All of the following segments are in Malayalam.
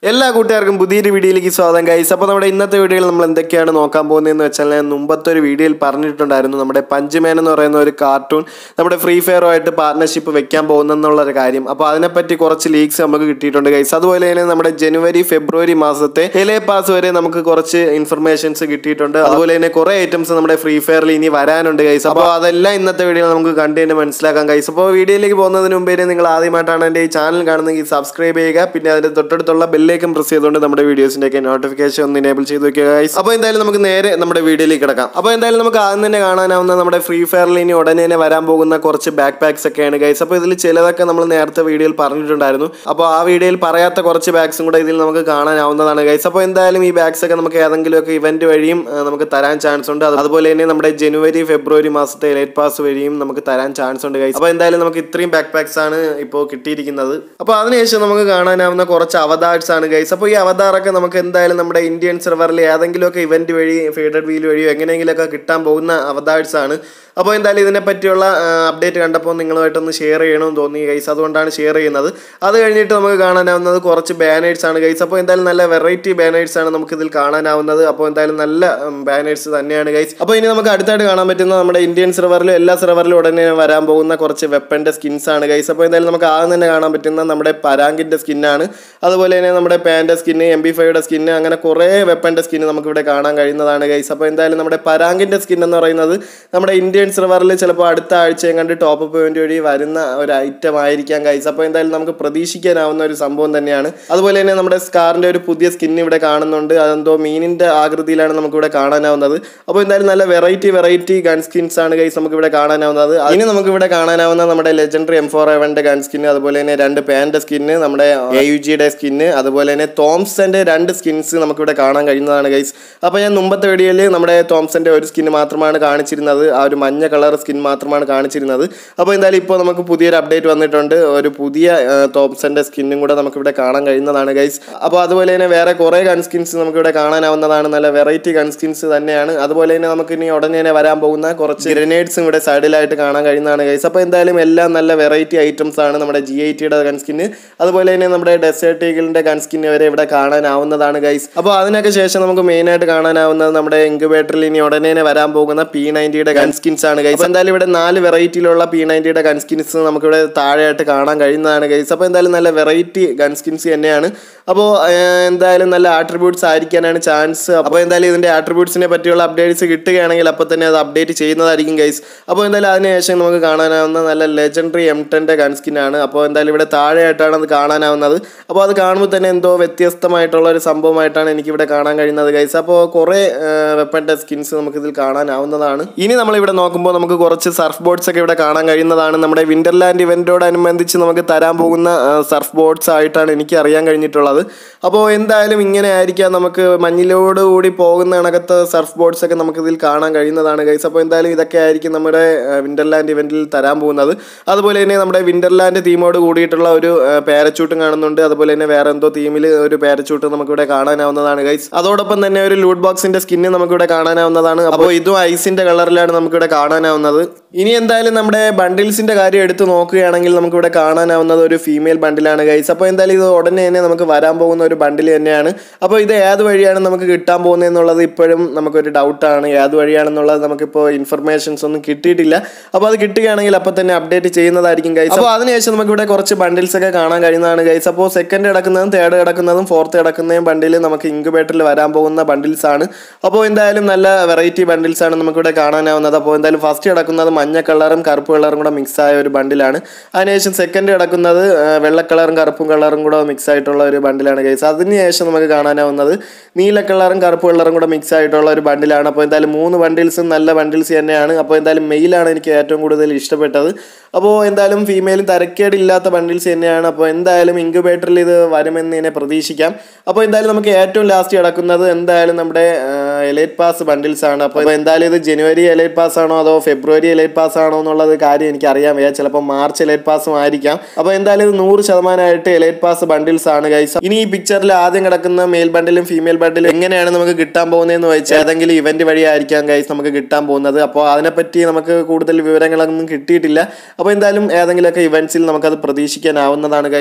എല്ലാ കൂട്ടുകാർക്കും പുതിയൊരു വീഡിയോയിലേക്ക് സ്വാഗതം ഗൈസ് അപ്പോൾ നമ്മുടെ ഇന്നത്തെ വീഡിയോയിൽ നമ്മൾ എന്തൊക്കെയാണ് നോക്കാൻ പോകുന്നതെന്ന് വെച്ചാൽ ഞാൻ മുമ്പത്തെ ഒരു വീഡിയോയിൽ പറഞ്ഞിട്ടുണ്ടായിരുന്നു നമ്മുടെ പഞ്ച്മേൻ എന്ന് പറയുന്ന ഒരു കാർട്ടൂൺ നമ്മുടെ ഫ്രീ ഫയറുമായിട്ട് പാർട്ണർഷിപ്പ് വെക്കാൻ പോകുന്നെന്നുള്ള ഒരു കാര്യം അപ്പോൾ അതിനെപ്പറ്റി കുറച്ച് ലീക്സ് നമുക്ക് കിട്ടിയിട്ടുണ്ട് ഗൈസ് അതുപോലെ തന്നെ നമ്മുടെ ജനുവരി ഫെബ്രുവരി മാസത്തെ എലേ പാസ് വരെ നമുക്ക് കുറച്ച് ഇൻഫർമേഷൻസ് കിട്ടിയിട്ടുണ്ട് അതുപോലെ തന്നെ കുറേ ഐറ്റംസ് നമ്മുടെ ഫ്രീ ഫയറിൽ ഇനി വരാനുണ്ട് ഗൈസ് അപ്പോൾ അതെല്ലാം ഇന്നത്തെ വീഡിയോയിൽ നമുക്ക് കണ്ടു തന്നെ മനസ്സിലാക്കാം ഗൈസ് അപ്പോൾ വീഡിയോയിലേക്ക് പോകുന്നതിന് മുമ്പേ നിങ്ങൾ ആദ്യമായിട്ടാണ് എൻ്റെ ഈ ചാനൽ കാണുന്നതെങ്കിൽ സബ്സ്ക്രൈബ് ചെയ്യുക പിന്നെ അതിൻ്റെ തൊട്ടടുത്തുള്ള ബെല്ലേക്കും പ്രസ് ചെയ്തുകൊണ്ട് നമ്മുടെ വീഡിയോസിൻ്റെ ഒക്കെ നോട്ടിഫിക്കേഷൻ ഒന്ന് എനേബിൾ ചെയ്ത് വെക്കുക ഗൈസ് അപ്പോൾ എന്തായാലും നമുക്ക് നേരെ നമ്മുടെ വീഡിയോയിലേക്ക് കിടക്കാം അപ്പോൾ എന്തായാലും നമുക്ക് ആദ്യം തന്നെ കാണാനാവുന്ന നമ്മുടെ ഫ്രീ ഫയറിൽ ഇനി ഉടനെ തന്നെ വരാൻ പോകുന്ന കുറച്ച് ബാക്ക് പാക്സ് ഒക്കെയാണ് ഗൈസ് അപ്പോൾ ഇതിൽ ചിലതൊക്കെ നമ്മൾ നേരത്തെ വീഡിയോയിൽ പറഞ്ഞിട്ടുണ്ടായിരുന്നു അപ്പോൾ ആ വീഡിയോയിൽ പറയാത്ത കുറച്ച് ബാഗ്സും കൂടെ ഇതിൽ നമുക്ക് കാണാനാവുന്നതാണ് ഗൈസ് അപ്പോൾ എന്തായാലും ഈ ബാഗ്സ് ഒക്കെ നമുക്ക് ഏതെങ്കിലുമൊക്കെ ഇവന്റ് വഴിയും ആ, നമുക്ക് തരാൻ ചാൻസ് ഉണ്ട് അത് അതുപോലെ തന്നെ നമ്മുടെ ജനുവരി ഫെബ്രുവരി മാസത്തെ ലൈറ്റ് പാസ് വഴിയും നമുക്ക് തരാൻ ചാൻസ് ഉണ്ട് ഗൈസ് അപ്പോൾ എന്തായാലും നമുക്ക് ഇത്രയും ബാക്ക് പാക്സ് ആണ് ഇപ്പോൾ കിട്ടിയിരിക്കുന്നത് അപ്പോൾ അതിനുശേഷം നമുക്ക് കാണാനാവുന്ന കുറച്ച് അവതാർസ് ആണ് ഗൈസ് അപ്പോൾ ഈ അവതാറൊക്കെ നമുക്ക് എന്തായാലും നമ്മുടെ ഇന്ത്യൻ സെർവറിൽ ഏതെങ്കിലുമൊക്കെ ഇവന്റ് വഴി ഫീഡഡ് വീൽ വഴിയോ എങ്ങനെയെങ്കിലുമൊക്കെ കിട്ടാൻ പോകുന്ന അവതാർസ് ആണ് അപ്പോൾ എന്തായാലും ഇതിനെ പറ്റിയുള്ള അപ്ഡേറ്റ് കണ്ടപ്പോൾ നിങ്ങളുമായിട്ടൊന്ന് ഷെയർ ചെയ്യണമെന്ന് തോന്നി ഗൈസ് അതുകൊണ്ടാണ് ഷെയർ ചെയ്യുന്നത് അത് കഴിഞ്ഞിട്ട് നമുക്ക് കാണാനാവുന്നത് കുറച്ച് ബാനേഴ്സ് ആണ് ഗൈസ് അപ്പോൾ എന്തായാലും നല്ല വെറൈറ്റി ബാനേഴ്സ് ആണ് നമുക്ക് ഇതിൽ കാണാനാവുന്നത് അപ്പോൾ എന്തായാലും നല്ല ബാനേഴ്സ് തന്നെയാണ് ഗൈസ് അപ്പോൾ ഇനി നമുക്ക് അടുത്തായിട്ട് കാണാൻ പറ്റുന്ന നമ്മുടെ ഇന്ത്യൻ സെർവറിലും എല്ലാ സെർവറിലും ഉടനെ വരാൻ പോകുന്ന കുറച്ച് വെപ്പൻ്റെ സ്കിൻസ് ആണ് ഗൈസ് അപ്പോൾ എന്തായാലും നമുക്ക് ആദ്യം തന്നെ കാണാൻ പറ്റുന്ന നമ്മുടെ പരാങ്കിൻ്റെ സ്കിന്നാണ് അതുപോലെ തന്നെ നമ്മുടെ പാൻ്റെ സ്കിന്ന് എം ബി ഫൈയുടെ സ്കിന്ന് അങ്ങനെ കുറേ വെപ്പൻ്റെ സ്കിന്ന് നമുക്കിവിടെ കാണാൻ കഴിയുന്നതാണ് ഗൈസ് അപ്പോൾ എന്തായാലും നമ്മുടെ പരാങ്കിൻ്റെ സ്കിൻ എന്ന് പറയുന്നത് നമ്മുടെ ഇന്ത്യൻ സെർവറിൽ ചിലപ്പോൾ അടുത്ത ആഴ്ചയും കണ്ട് ടോപ്പ് അപ്പ് വേണ്ടി വഴി വരുന്ന ഒരു ഐറ്റം ആയിരിക്കാം ഗൈസ് അപ്പോൾ എന്തായാലും നമുക്ക് പ്രതീക്ഷിക്കാനാവുന്ന ഒരു സംഭവം തന്നെയാണ് അതുപോലെ തന്നെ നമ്മുടെ സ്കാറിൻ്റെ ഒരു പുതിയ സ്കിൻ ഇവിടെ കാണുന്നുണ്ട് അതെന്തോ മീനിൻ്റെ ആകൃതിയിലാണ് നമുക്കിവിടെ കാണാനാവുന്നത് അപ്പോൾ എന്തായാലും നല്ല വെറൈറ്റി വെറൈറ്റി ഗൺ സ്കിൻസ് ആണ് ഗൈസ് നമുക്കിവിടെ കാണാനാവുന്നത് ഇനി നമുക്കിവിടെ കാണാനാവുന്ന നമ്മുടെ ലെജൻഡറി എം ഫോർ എവൻ്റെ ഗൺ സ്കിന്ന് അതുപോലെ തന്നെ രണ്ട് പാൻ്റെ സ്കിന്ന് നമ്മുടെ എ യു ജിയുടെ സ്കിന്ന് അതുപോലെ തന്നെ തോംസന്റെ രണ്ട് സ്കിൻസ് നമുക്കിവിടെ കാണാൻ കഴിയുന്നതാണ് ഗൈസ് അപ്പോൾ ഞാൻ മുമ്പത്തെ വീഡിയോയിൽ നമ്മുടെ തോംസന്റെ ഒരു സ്കിൻ മാത്രമാണ് കാണിച്ചിരുന്നത് ആ ഒരു മഞ്ഞ കളർ സ്കിൻ മാത്രമാണ് കാണിച്ചിരുന്നത് അപ്പോൾ എന്തായാലും ഇപ്പോൾ നമുക്ക് പുതിയൊരു അപ്ഡേറ്റ് വന്നിട്ടുണ്ട് ഒരു പുതിയ ആ, തോംസന്റെ സ്കിന്നും കൂടെ നമുക്കിവിടെ കാണാൻ കഴിയുന്നതാണ് ഗൈസ് അപ്പോൾ അതുപോലെ തന്നെ വേറെ കുറേ ഗൺ സ്കിൻസ് നമുക്കിവിടെ കാണാനാവുന്നതാണ് നല്ല വെറൈറ്റി ഗൺ സ്കിൻസ് തന്നെയാണ് അതുപോലെ തന്നെ നമുക്ക് ഇനി ഉടനെ തന്നെ വരാൻ പോകുന്ന കുറച്ച് ഗ്രനേഡ്സും ഇവിടെ സൈഡിലായിട്ട് കാണാൻ കഴിയുന്നതാണ് ഗൈസ് അപ്പോൾ എന്തായാലും എല്ലാം നല്ല വെറൈറ്റി ഐറ്റംസ് ആണ് നമ്മുടെ ജി ഐ ടിയുടെ ഗൺ സ്കിന്ന് അതുപോലെ തന്നെ നമ്മുടെ ഡെസേർട്ട് ഈഗിളിന്റെ ഗൺ സ്കിന്ന് വരെ ഇവിടെ കാണാനാവുന്നതാണ് ഗൈസ് അപ്പോൾ അതിനൊക്കെ ശേഷം നമുക്ക് മെയിൻ ആയിട്ട് കാണാനാവുന്നത് നമ്മുടെ ഇൻക്യുബേറ്ററിൽ ഇനി ഉടനെ തന്നെ വരാൻ പോകുന്ന പി നയൻറ്റിയുടെ ഗൺ സ്കിൻസ് ആണ് ഗൈസ് എന്തായാലും ഇവിടെ നാല് വെറൈറ്റിയിലുള്ള പി നയൻറ്റിയുടെ ഗൺ സ്കിൻസ് നമുക്കിവിടെ താഴെയായിട്ട് കാണാൻ കഴിയുന്നതാണ് ഗൈസ് അപ്പോൾ എന്തായാലും നല്ല വെറൈറ്റി ഗൺ സ്കിൻസ് തന്നെയാണ് അപ്പോൾ എന്തായാലും നല്ല ആട്രിബ്യൂട്ട്സ് ആയിരിക്കാനാണ് ചാൻസ് അപ്പോൾ എന്തായാലും ഇതിൻ്റെ ആട്രിബ്യൂട്ട്സിനെ പറ്റിയുള്ള അപ്ഡേറ്റ്സ് കിട്ടുകയാണെങ്കിൽ അപ്പോൾ തന്നെ അത് അപ്ഡേറ്റ് ചെയ്യുന്നതായിരിക്കും ഗൈസ് അപ്പോൾ എന്തായാലും അതിനുശേഷം നമുക്ക് കാണാനാവുന്ന നല്ല ലെജൻഡറി എം ടെൻ്റെ ഗൺ സ്കിന്നാണ് അപ്പോൾ എന്തായാലും ഇവിടെ താഴെയായിട്ടാണ് അത് കാണാനാവുന്നത് അപ്പോൾ അത് കാണുമ്പോൾ തന്നെ എന്തോ വ്യത്യസ്തമായിട്ടുള്ള ഒരു സംഭവമായിട്ടാണ് എനിക്കിവിടെ കാണാൻ കഴിയുന്നത് ഗൈസ് അപ്പോൾ കുറേ വെപ്പൻ്റെ സ്കിൻസ് നമുക്കിതിൽ കാണാനാവുന്നതാണ് ഇനി നമ്മളിവിടെ നോക്കുമ്പോൾ നമുക്ക് കുറച്ച് സർഫ് ബോർഡ്സ് ഒക്കെ ഇവിടെ കാണാൻ കഴിയുന്നതാണ് നമ്മുടെ വിന്റർലാൻഡ് ഇവന്റോടനുബന്ധിച്ച് നമുക്ക് തരാൻ പോകുന്ന സർഫ് ബോർഡ്സ് ആയിട്ടാണ് എനിക്ക് അറിയാൻ കഴിഞ്ഞിട്ടുള്ളത് അപ്പോൾ എന്തായാലും ഇങ്ങനെ ആയിരിക്കാം നമുക്ക് മഞ്ഞിലോട് കൂടി പോകുന്ന കണക്കത്തെ സർഫ് ബോർഡ്സ് ഒക്കെ നമുക്ക് ഇതിൽ കാണാൻ കഴിയുന്നതാണ് ഗൈസ് അപ്പോൾ എന്തായാലും ഇതൊക്കെ ആയിരിക്കും നമ്മുടെ വിന്റർലാൻഡ് ഇവന്റിൽ തരാൻ പോകുന്നത് അതുപോലെ തന്നെ നമ്മുടെ വിന്റർലാൻഡ് തീമോട് കൂടിയിട്ടുള്ള ഒരു പാരച്ചൂട്ടും കാണുന്നുണ്ട് അതുപോലെ തന്നെ വേറെ എന്തോ തീമിൽ ഒരു പാരച്ചൂട്ട് നമുക്കിവിടെ കാണാനാവുന്നതാണ് ഗൈസ് അതോടൊപ്പം തന്നെ ഒരു ലൂട്ട് ബോക്സിന്റെ സ്കിന്ന് നമുക്കിവിടെ കാണാനാവുന്നതാണ് അപ്പോൾ ഇതും ഐസിന്റെ കളറിലാണ് നമുക്കിവിടെ കാണാനാവുന്നത് ഇനി എന്തായാലും നമ്മുടെ ബണ്ടിൽസിന്റെ കാര്യം എടുത്ത് നോക്കുകയാണെങ്കിൽ നമുക്കിവിടെ കാണാനാവുന്നത് ഒരു ഫീമെയിൽ ബണ്ടിലാണ് ഗൈസ് അപ്പോൾ എന്തായാലും ഇത് ഉടനെ തന്നെ നമുക്ക് വരാൻ പോകുന്ന ഒരു ബണ്ടിൽ തന്നെയാണ് അപ്പോൾ ഇത് ഏത് വഴിയാണ് നമുക്ക് കിട്ടാൻ പോകുന്നത് എന്നുള്ളത് ഇപ്പോഴും നമുക്കൊരു ഡൗട്ടാണ് ഏത് വഴിയാണെന്നുള്ളത് നമുക്കിപ്പോൾ ഇൻഫർമേഷൻസ് ഒന്നും കിട്ടിയിട്ടില്ല അപ്പോൾ അത് കിട്ടുകയാണെങ്കിൽ അപ്പോൾ തന്നെ അപ്ഡേറ്റ് ചെയ്യുന്നതായിരിക്കും ഗൈസ് അപ്പോൾ അതിനുശേഷം നമുക്കിവിടെ കുറച്ച് ബണ്ടിൽസ് ഒക്കെ കാണാൻ കഴിയുന്നതാണ് ഗൈസ് അപ്പോൾ സെക്കൻഡ് കിടക്കുന്നതും തേർഡ് കിടക്കുന്നതും ഫോർത്ത് കിടക്കുന്നതും ബണ്ടിൽ നമുക്ക് ഇൻക്യുബേറ്ററിൽ വരാൻ പോകുന്ന ബണ്ടിൽസ് ആണ് അപ്പോൾ എന്തായാലും നല്ല വെറൈറ്റി ബണ്ടിൽസ് ആണ് നമുക്കിവിടെ കാണാനാവുന്നത് അപ്പോൾ എന്തായാലും ഫസ്റ്റ് കിടക്കുന്നത് മഞ്ഞ കളറും കറുപ്പ് കളറും കൂടെ മിക്സ് ആയ ഒരു ബണ്ടിലാണ് അതിനുശേഷം സെക്കൻഡ് കിടക്കുന്നത് ആ, വെള്ള കളറും കറുപ്പും കളറും കൂടെ മിക്സ് ആയിട്ടുള്ള ഒരു ബണ്ടിലാണ് ഗൈസ് അതിനുശേഷം നമുക്ക് കാണാനാവുന്നത് നീല കളറും കറുപ്പ് കളറും കൂടെ മിക്സ് ആയിട്ടുള്ള ഒരു ബണ്ടിലാണ് അപ്പോൾ എന്തായാലും മൂന്ന് ബണ്ടിൽസും നല്ല ബണ്ടിൽസ് തന്നെയാണ് അപ്പോൾ എന്തായാലും മെയിലാണ് എനിക്ക് ഏറ്റവും കൂടുതൽ ഇഷ്ടപ്പെട്ടത് അപ്പോൾ എന്തായാലും ഫീമെയിലും തരക്കേടില്ലാത്ത ബണ്ടിൽസ് തന്നെയാണ് അപ്പോൾ എന്തായാലും ഇൻക്യുബേറ്ററിൽ ഇത് വരുമെന്ന് ഇതിനെ പ്രതീക്ഷിക്കാം അപ്പോൾ എന്തായാലും നമുക്ക് ഏറ്റവും ലാസ്റ്റ് കിടക്കുന്നത് എന്തായാലും നമ്മുടെ എലൈറ്റ് പാസ് ബണ്ടിൽസ് ആണ് അപ്പോൾ എന്തായാലും ഇത് ജനുവരി എലൈറ്റ് പാസ് ആണോ അതോ ഫെബ്രുവരി എലൈറ്റ് പാസ് ആണോ എന്നുള്ളത് കാര്യം എനിക്ക് അറിയാൻ വയ്യ ചിലപ്പോൾ മാർച്ച് എലൈറ്റ് പാസും ആയിരിക്കാം അപ്പോൾ എന്തായാലും ഇത് നൂറ് ശതമാനമായിട്ട് എലൈറ്റ് പാസ് ബണ്ടിൽസ് ആണ് ഗൈസ് ഇനി ഈ പിക്ചറിൽ ആദ്യം കിടക്കുന്ന മെയിൽ ബണ്ടിലും ഫീമെയിൽ ബണ്ടിലും എങ്ങനെയാണ് നമുക്ക് കിട്ടാൻ പോകുന്നതെന്ന് വെച്ചാൽ ഏതെങ്കിലും ഇവന്റ് വഴി ആയിരിക്കാം ഗൈസ് നമുക്ക് കിട്ടാൻ പോകുന്നത് അപ്പോൾ അതിനെപ്പറ്റി നമുക്ക് കൂടുതൽ വിവരങ്ങളൊന്നും കിട്ടിയിട്ടില്ല അപ്പോൾ എന്തായാലും ഏതെങ്കിലുമൊക്കെ ഇവന്റ്സിൽ നമുക്കത് പ്രതീക്ഷിക്കാനാവുന്നതാണ് ഗൈസ്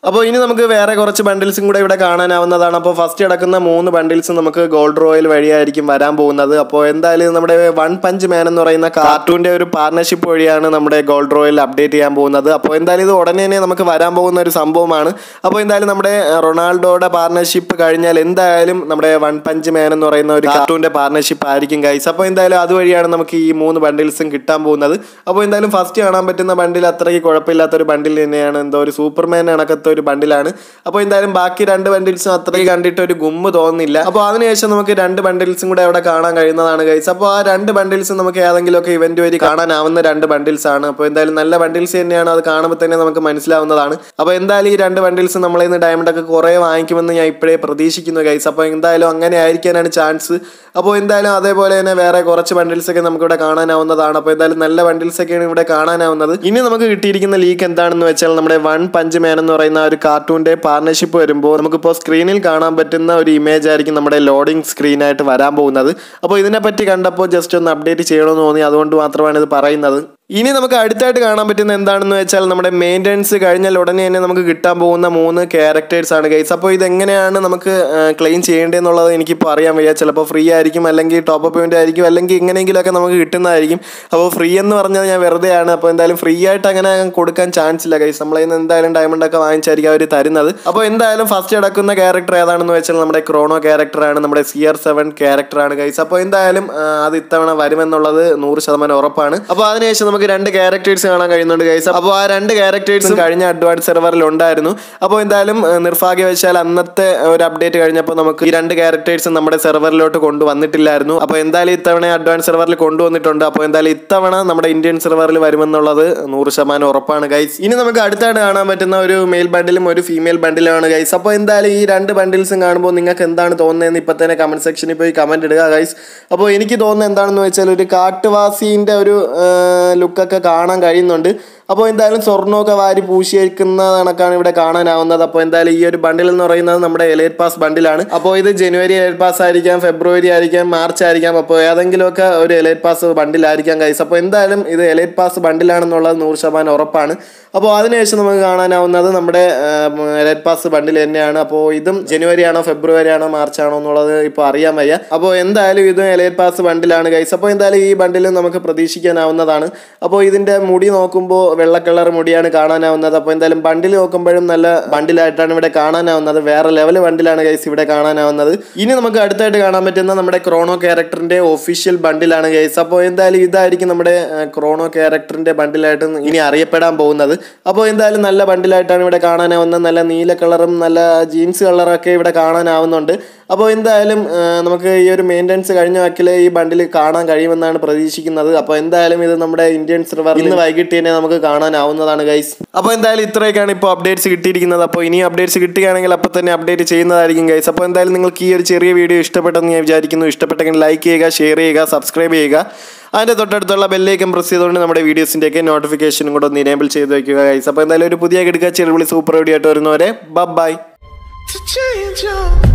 അപ്പോൾ ഇനി നമുക്ക് വേറെ കുറച്ച് ബണ്ടിൽസും കൂടെ ഇവിടെ കാണാനാവുന്നതാണ് അപ്പോൾ ഫസ്റ്റ് കിടക്കുന്ന മൂന്ന് ബണ്ടിൽസ് നമുക്ക് ഗോൾഡ് റോയൽ വഴിയായിരിക്കും വരാൻ പോകുന്നത് അപ്പോൾ എന്തായാലും നമ്മുടെ വൺ പഞ്ച് മാൻ എന്ന് പറയുന്ന കാർട്ടൂണിൻ്റെ ഒരു പാർട്ണർഷിപ്പ് വഴിയാണ് നമ്മുടെ ഗോൾഡ് റോയൽ അപ്ഡേറ്റ് ചെയ്യാൻ പോകുന്നത് അപ്പോൾ എന്തായാലും ഇത് ഉടനെ തന്നെ നമുക്ക് വരാൻ പോകുന്ന ഒരു സംഭവമാണ് അപ്പോൾ എന്തായാലും നമ്മുടെ അഹ്, റൊണാൾഡോയുടെ പാർട്ണർഷിപ്പ് കഴിഞ്ഞാൽ എന്തായാലും നമ്മുടെ വൺ പഞ്ച് മാൻ എന്ന് പറയുന്ന ഒരു കാർട്ടൂണിൻ്റെ പാർട്ണർഷിപ്പ് ആയിരിക്കും ഗൈസ് അപ്പോൾ എന്തായാലും അതുവഴിയാണ് നമുക്ക് ഈ മൂന്ന് ബണ്ടിൽസും കിട്ടാൻ പോകുന്നത് അപ്പോൾ എന്തായാലും ഫസ്റ്റ് കാണാൻ പറ്റുന്ന ബണ്ടിൽ അത്രയ്ക്ക് കുഴപ്പമില്ലാത്ത ഒരു ബണ്ടിൽ തന്നെയാണ് എന്തോ ഒരു സൂപ്പർമാൻ കണക്കത്തെ ഒരു ബണ്ടിലാണ് അപ്പോൾ എന്തായാലും ബാക്കി രണ്ട് ബണ്ടിൽസും അത്രയ്ക്ക് കണ്ടിട്ട് ഒരു ഗുമ്മ് തോന്നുന്നില്ല അപ്പോൾ അതിനുശേഷം നമുക്ക് രണ്ട് ബണ്ടിൽസും കൂടെ അവിടെ കാണാൻ കഴിയുന്നതാണ് ഗൈസ് അപ്പോൾ ആ രണ്ട് ബണ്ടിൽസും നമുക്ക് ഏതെങ്കിലുമൊക്കെ ഇവന്റ് വഴി കാണാനാവുന്ന രണ്ട് ബണ്ടിൽസ് ആണ് അപ്പോൾ എന്തായാലും നല്ല ബണ്ടിൽസ് തന്നെയാണ് അത് കാണുമ്പോൾ തന്നെ നമുക്ക് മനസ്സിലാവുന്നതാണ് അപ്പോൾ എന്തായാലും ഈ രണ്ട് ബണ്ടിൽസ് നമ്മളിൽ നിന്ന് ഡയമണ്ട് ഒക്കെ കുറേ വാങ്ങിക്കുമെന്ന് ഞാൻ ഇപ്പോഴേ പ്രതീക്ഷിക്കുന്നു ഗൈസ് അപ്പോൾ എന്തായാലും അങ്ങനെ ആയിരിക്കാനാണ് ചാൻസ് അപ്പോൾ എന്തായാലും അതേപോലെ തന്നെ വേറെ കുറച്ച് ബണ്ടിൽസ് ഒക്കെ നമുക്ക് ഇവിടെ കാണാനാവുന്നതാണ് അപ്പോൾ എന്തായാലും നല്ല ബണ്ടിൽസ് ഒക്കെയാണ് ഇവിടെ കാണാനാവുന്നത് ഇനി നമുക്ക് കിട്ടിയിരിക്കുന്ന ലീക്ക് എന്താണെന്ന് വെച്ചാൽ നമ്മുടെ വൺ പഞ്ച് മാൻ എന്ന് പറയുന്ന ആ ഒരു കാർട്ടൂണിന്റെ പാർട്ണർഷിപ്പ് വരുമ്പോൾ നമുക്കിപ്പോൾ സ്ക്രീനിൽ കാണാൻ പറ്റുന്ന ഒരു ഇമേജ് ആയിരിക്കും നമ്മുടെ ലോഡിംഗ് സ്ക്രീനായിട്ട് വരാൻ പോകുന്നത് അപ്പോൾ ഇതിനെപ്പറ്റി കണ്ടപ്പോൾ ജസ്റ്റ് ഒന്ന് അപ്ഡേറ്റ് ചെയ്യണമെന്ന് തോന്നി അതുകൊണ്ട് മാത്രമാണ് ഇത് പറയുന്നത് ഇനി നമുക്ക് അടുത്തായിട്ട് കാണാൻ പറ്റുന്ന എന്താണെന്ന് വെച്ചാൽ നമ്മുടെ മെയിൻ്റനൻസ് കഴിഞ്ഞാൽ ഉടനെ തന്നെ നമുക്ക് കിട്ടാൻ പോകുന്ന മൂന്ന് ക്യാരക്ടേഴ്സ് ആണ് ഗൈസ് അപ്പോൾ ഇതെങ്ങനെയാണ് നമുക്ക് ക്ലെയിം ചെയ്യേണ്ടതെന്നുള്ളത് എനിക്കിപ്പോൾ അറിയാൻ വയ്യ ചിലപ്പോൾ ഫ്രീ ആയിരിക്കും അല്ലെങ്കിൽ ടോപ്പ് അപ്പ് വേണ്ടി ആയിരിക്കും അല്ലെങ്കിൽ എങ്ങനെയെങ്കിലുമൊക്കെ നമുക്ക് കിട്ടുന്നതായിരിക്കും അപ്പോൾ ഫ്രീ എന്ന് പറഞ്ഞാൽ ഞാൻ വെറുതെയാണ് അപ്പോൾ എന്തായാലും ഫ്രീ ആയിട്ട് അങ്ങനെ കൊടുക്കാൻ ചാൻസ് ഇല്ല ഗൈസ് നമ്മളതിൽ നിന്ന് എന്തായാലും ഡയമണ്ട് ഒക്കെ വാങ്ങിച്ചായിരിക്കും അവർ തരുന്നത് അപ്പോൾ എന്തായാലും ഫസ്റ്റ് കിടക്കുന്ന ക്യാരക്ടർ ഏതാണെന്ന് വെച്ചാൽ നമ്മുടെ ക്രോണോ ക്യാരക്ടറാണ് നമ്മുടെ സി ആർ സെവൻ ക്യാരക്ടറാണ് ഗൈസ് അപ്പോൾ എന്തായാലും ആ, അത് ഇത്തവണ വരുമെന്നുള്ളത് നൂറ് ശതമാനം ഉറപ്പാണ് അപ്പോൾ അതിനുശേഷം നമുക്ക് രണ്ട് ക്യാരക്ടേഴ്സ് കാണാൻ കഴിയുന്നുണ്ട് ഗൈസ് അപ്പോൾ ആ രണ്ട് ക്യാരക്ടേഴ്സും കഴിഞ്ഞ അഡ്വാൻസ് സെർവറിൽ ഉണ്ടായിരുന്നു അപ്പോൾ എന്തായാലും ആ, നിർഭാഗ്യവശാൽ അന്നത്തെ ഒരു അപ്ഡേറ്റ് കഴിഞ്ഞപ്പോൾ നമുക്ക് ഈ രണ്ട് ക്യാരക്ടേഴ്സും നമ്മുടെ സെർവറിലോട്ട് കൊണ്ടുവന്നിട്ടില്ലായിരുന്നു അപ്പോൾ എന്തായാലും ഇത്തവണ അഡ്വാൻസ് സെർവറിൽ കൊണ്ടുവന്നിട്ടുണ്ട് അപ്പോൾ എന്തായാലും ഇത്തവണ നമ്മുടെ ഇന്ത്യൻ സെർവറിൽ വരുമെന്നുള്ളത് നൂറ് ശതമാനം ഉറപ്പാണ് ഗൈസ് ഇനി നമുക്ക് അടുത്തായിട്ട് കാണാൻ പറ്റുന്ന ഒരു മെയിൽ ബണ്ടിലും ഒരു ഫീമെയിൽ ബണ്ടിലുമാണ് ഗൈസ് അപ്പോൾ എന്തായാലും ഈ രണ്ട് ബണ്ടിൽസും കാണുമ്പോൾ നിങ്ങൾക്ക് എന്താണ് തോന്നുന്നതെന്ന് ഇപ്പം തന്നെ കമന്റ് സെക്ഷനിൽ പോയി കമന്റ് ഇടുക ഗൈസ് അപ്പോൾ എനിക്ക് തോന്നുന്നത് എന്താണെന്ന് വെച്ചാൽ ഒരു കാട്ടുവാസീൻ്റെ ഒരു ലുക്കൊക്കെ കാണാൻ കഴിയുന്നുണ്ട് അപ്പോൾ എന്തായാലും സ്വർണ്ണമൊക്കെ വാരി പൂശിയേക്കുന്ന കണക്കാണ് ഇവിടെ കാണാനാവുന്നത് അപ്പോൾ എന്തായാലും ഈ ഒരു ബണ്ടിൽ എന്ന് പറയുന്നത് നമ്മുടെ എലൈറ്റ് പാസ് ബണ്ടിലാണ് അപ്പോൾ ഇത് ജനുവരി എലൈറ്റ് പാസ് ആയിരിക്കാം ഫെബ്രുവരി ആയിരിക്കാം മാർച്ച് ആയിരിക്കാം അപ്പോൾ ഏതെങ്കിലുമൊക്കെ ഒരു എലൈറ്റ് പാസ് ബണ്ടിലായിരിക്കാം കൈസ് അപ്പോൾ എന്തായാലും ഇത് എലൈറ്റ് പാസ് ബണ്ടിലാണെന്നുള്ളത് നൂറ് ശതമാനം ഉറപ്പാണ് അപ്പോൾ അതിനുശേഷം നമുക്ക് കാണാനാവുന്നത് നമ്മുടെ എലൈറ്റ് പാസ് ബണ്ടിൽ തന്നെയാണ് അപ്പോൾ ഇതും ജനുവരി ആണോ ഫെബ്രുവരി ആണോ മാർച്ച് ആണോ എന്നുള്ളത് ഇപ്പോൾ അറിയാൻ വയ്യ അപ്പോൾ എന്തായാലും ഇതും എലൈറ്റ് പാസ് ബണ്ടിലാണ് കൈസ് അപ്പോൾ എന്തായാലും ഈ ബണ്ടിൽ നമുക്ക് പ്രതീക്ഷിക്കാനാവുന്നതാണ് അപ്പോൾ ഇതിൻ്റെ മുടി നോക്കുമ്പോൾ വെള്ള കളർ മുടിയാണ് കാണാനാവുന്നത് അപ്പോൾ എന്തായാലും ബണ്ടിൽ നോക്കുമ്പോഴും നല്ല ബണ്ടിലായിട്ടാണ് ഇവിടെ കാണാനാവുന്നത് വേറെ ലെവൽ ബണ്ടിലാണ് ഗൈസ് ഇവിടെ കാണാനാവുന്നത് ഇനി നമുക്ക് അടുത്തായിട്ട് കാണാൻ പറ്റുന്ന നമ്മുടെ ക്രോണോ ക്യാരക്ടറിന്റെ ഒഫീഷ്യൽ ബണ്ടിലാണ് ഗൈസ് അപ്പോൾ എന്തായാലും ഇതായിരിക്കും നമ്മുടെ ആ, ക്രോണോ ക്യാരക്ടറിന്റെ ബണ്ടിലായിട്ട് ഇനി അറിയപ്പെടാൻ പോകുന്നത് അപ്പോൾ എന്തായാലും നല്ല ബണ്ടിലായിട്ടാണ് ഇവിടെ കാണാനാവുന്നത് നല്ല നീല കളറും നല്ല ജീൻസ് കളറൊക്കെ ഇവിടെ കാണാനാവുന്നുണ്ട് അപ്പോൾ എന്തായാലും ആ, നമുക്ക് ഈ ഒരു മെയിൻ്റനൻസ് കഴിഞ്ഞ വാക്കിൽ ഈ ബണ്ടിൽ കാണാൻ കഴിയുമെന്നാണ് പ്രതീക്ഷിക്കുന്നത് അപ്പോൾ എന്തായാലും ഇത് നമ്മുടെ ഇന്ത്യൻ സെർവർ ഇന്ന് വൈകിട്ട് തന്നെ നമുക്ക് കാണാനാവുന്നതാണ് ഗൈസ് അപ്പോൾ എന്തായാലും ഇത്രയൊക്കെയാണ് ഇപ്പോൾ അപ്ഡേറ്റ്സ് കിട്ടിയിരിക്കുന്നത് അപ്പോൾ ഇനി അപ്ഡേറ്റ്സ് കിട്ടുകയാണെങ്കിൽ അപ്പോൾ തന്നെ അപ്ഡേറ്റ് ചെയ്യുന്നതായിരിക്കും ഗൈസ് അപ്പോൾ എന്തായാലും നിങ്ങൾക്ക് ഈ ഒരു ചെറിയ വീഡിയോ ഇഷ്ടപ്പെട്ടെന്ന് ഞാൻ വിചാരിക്കുന്നു ഇഷ്ടപ്പെട്ടെങ്കിൽ ലൈക്ക് ചെയ്യുക ഷെയർ ചെയ്യുക സബ്സ്ക്രൈബ് ചെയ്യുക അതിൻ്റെ തൊട്ടടുത്തുള്ള ബെല്ലേക്കും പ്രസ് ചെയ്തുകൊണ്ട് നമ്മുടെ വീഡിയോസിൻ്റെയൊക്കെ നോട്ടിഫിക്കേഷനും കൂടെ ഒന്ന് ഇനേബിൾ ചെയ്ത് വയ്ക്കുക ഗൈസ് അപ്പോൾ എന്തായാലും ഒരു പുതിയ കിടക്കുക ചെറുവിളി സൂപ്പർ വീഡിയോ ആയിട്ട് വരുന്നവരെ ബൈ to change your